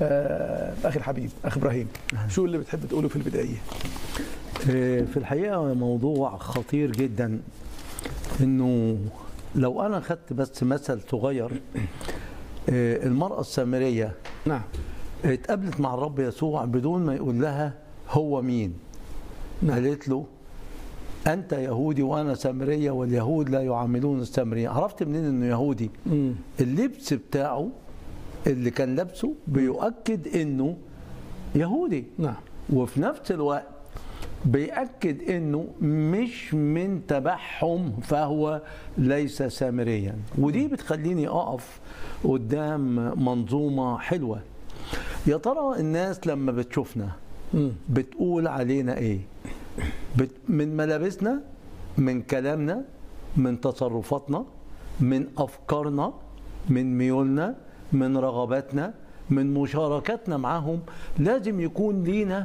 آه، اخي الحبيب اخ ابراهيم شو اللي بتحب تقوله في البدايه آه، في الحقيقة موضوع خطير جدا انه لو انا خدت بس مثل صغير آه، المرأة السامرية نعم اتقابلت مع الرب يسوع بدون ما يقول لها هو مين نعم. قالت له انت يهودي وانا سامريه واليهود لا يعاملون السامريه عرفت منين انه يهودي مم. اللبس بتاعه اللي كان لابسه بيؤكد انه يهودي نعم وفي نفس الوقت بيأكد انه مش من تبعهم فهو ليس سامريا ودي بتخليني اقف قدام منظومة حلوة يا ترى الناس لما بتشوفنا مم. بتقول علينا ايه بت من ملابسنا من كلامنا من تصرفاتنا من افكارنا من ميولنا من رغباتنا من مشاركاتنا معهم لازم يكون لينا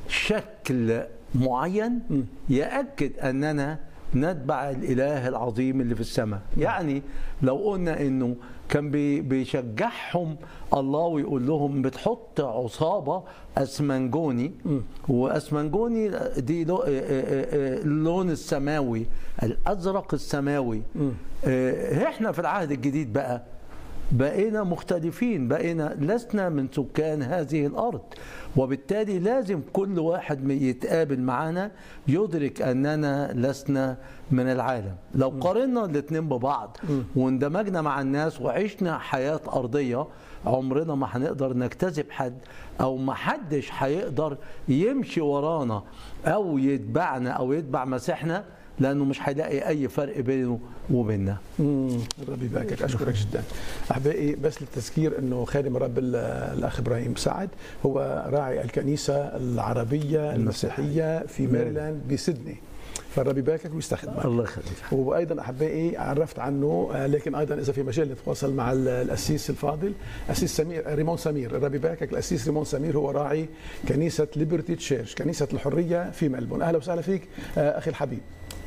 شكل معين يأكد أننا نتبع الإله العظيم اللي في السماء يعني لو قلنا أنه كان بي- بيشجعهم الله ويقول لهم بتحط عصابة أسمنجوني وأسمنجوني دي لو- آه، آه، آه، اللون السماوي الأزرق السماوي آه، احنا في العهد الجديد بقى بقينا مختلفين بقينا لسنا من سكان هذه الارض وبالتالي لازم كل واحد م- يتقابل معنا يدرك اننا لسنا من العالم لو قارنا الاثنين ببعض واندمجنا مع الناس وعشنا حياه ارضيه عمرنا ما هنقدر نجتذب حد او ما حدش هيقدر يمشي ورانا او يتبعنا او يتبع مسيحنا لانه مش هيلاقي اي فرق بينه وبيننا مم. الرب يباركك اشكرك جدا احبائي بس للتذكير انه خادم الرب ال- الاخ ابراهيم سعد هو راعي الكنيسه العربيه المسيحيه في ميرلاند بسيدني فالرب يباركك ويستخدمك الله يخليك وايضا احبائي عرفت عنه آه، لكن ايضا اذا في مجال نتواصل مع ال- الاسيس الفاضل اسيس سمير ريمون سمير الرب يباركك الاسيس ريمون سمير هو راعي كنيسه ليبرتي تشيرش كنيسه الحريه في ملبون اهلا وسهلا فيك آه، اخي الحبيب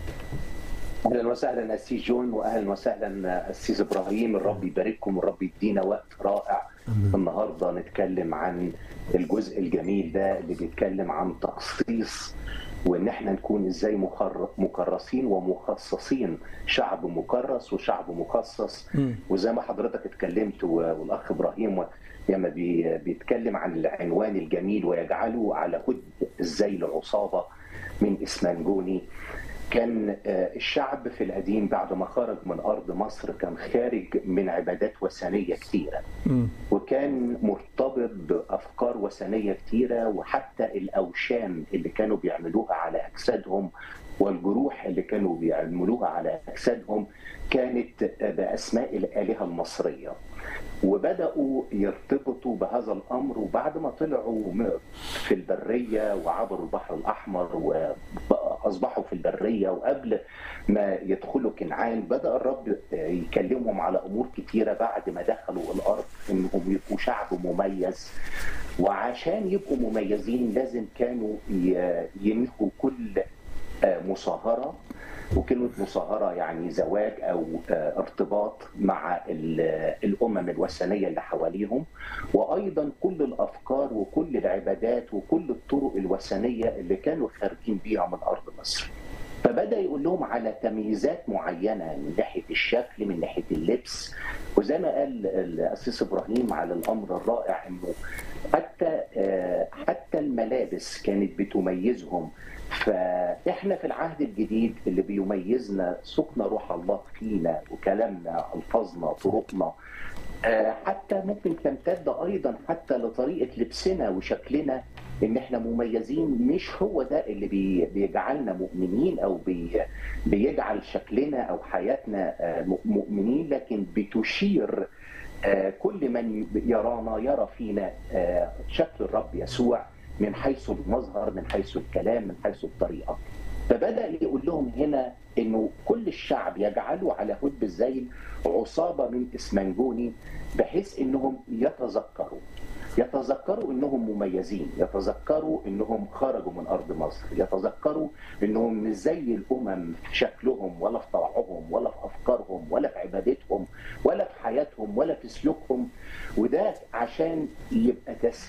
اهلا وسهلا اسيس جون واهلا وسهلا اسيس ابراهيم الرب يبارككم والرب يدينا وقت رائع النهارده نتكلم عن الجزء الجميل ده اللي بيتكلم عن تخصيص وان احنا نكون ازاي مخر- مكرسين ومخصصين شعب مكرس وشعب مخصص وزي ما حضرتك اتكلمت و- والاخ ابراهيم لما بي- بيتكلم عن العنوان الجميل ويجعله على هد الزيل عصابه من اسمنجوني كان آه، الشعب في القديم بعد ما خرج من ارض مصر كان خارج من عبادات وثنيه كثيره وكان مرتبط بافكار وثنيه كثيره وحتى الاوشام اللي كانوا بيعملوها على اجسادهم والجروح اللي كانوا بيعملوها على اجسادهم كانت آه، باسماء الالهه المصريه وبداوا يرتبطوا بهذا الامر وبعد ما طلعوا م- في البريه وعبروا البحر الاحمر واصبحوا في البريه وقبل ما يدخلوا كنعان بدا الرب يكلمهم على امور كتيره بعد ما دخلوا الارض انهم يبقوا شعب مميز وعشان يبقوا مميزين لازم كانوا ي- ينهوا كل آه، مصاهره وكلمه مصاهره يعني زواج او آه، ارتباط مع ال- الامم الوثنيه اللي حواليهم وايضا كل الافكار وكل العبادات وكل الطرق الوثنيه اللي كانوا خارجين بيها من ارض مصر. فبدا يقول لهم على تمييزات معينه من ناحيه الشكل من ناحيه اللبس وزي ما قال الاسيس ابراهيم على الامر الرائع انه حتى آه، حتى الملابس كانت بتميزهم فاحنا في العهد الجديد اللي بيميزنا سكن روح الله فينا وكلامنا الفاظنا طرقنا آه، حتى ممكن تمتد ايضا حتى لطريقه لبسنا وشكلنا ان احنا مميزين مش هو ده اللي بي بيجعلنا مؤمنين او بي بيجعل شكلنا او حياتنا آه، م- مؤمنين لكن بتشير آه، كل من يرانا يرى فينا آه، شكل الرب يسوع من حيث المظهر من حيث الكلام من حيث الطريقه فبدا يقول لهم هنا انه كل الشعب يجعلوا على هدب الزيل عصابه من اسمنجوني بحيث انهم يتذكروا يتذكروا انهم مميزين يتذكروا انهم خرجوا من ارض مصر يتذكروا انهم مش زي الامم في شكلهم ولا في طبعهم كلامهم ولا في افكارهم ولا في عبادتهم ولا في حياتهم ولا في سلوكهم وده عشان يبقى